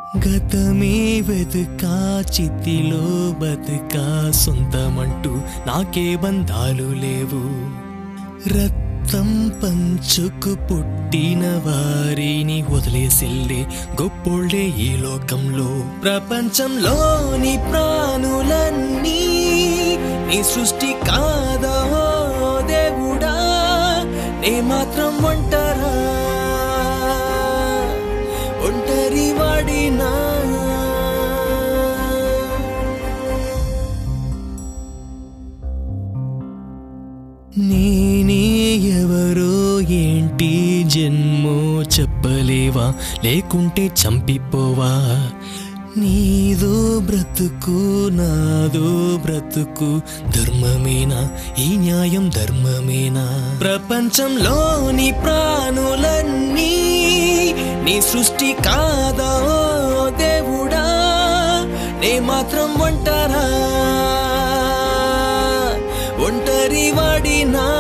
గతమే వెతుకా చితిలో బతుకా సొంతమంటూ నాకే బంధాలు లేవు రక్తం పంచుకు పుట్టిన వారిని వదిలేసిల్లే గొప్పోళ్ళే ఈ లోకంలో ప్రపంచంలోని ప్రాణులన్నీ నీ సృష్టి కాదా ఓ దేవుడా నే మాత్రం ఒంటరా ఒంటరి వాడినా నేనే ఎవరో ఏంటి జన్మో చెప్పలేవా లేకుంటే చంపిపోవా నీదో బ్రతుకు నాదో బ్రతుకు ధర్మమేనా ఈ న్యాయం ధర్మమేనా ప్రపంచంలోని ప్రాణులన్నీ నీ సృష్టి కాదా ఓ దేవుడా నే మాత్రం ఒంటరా ఒంటరి వాడినా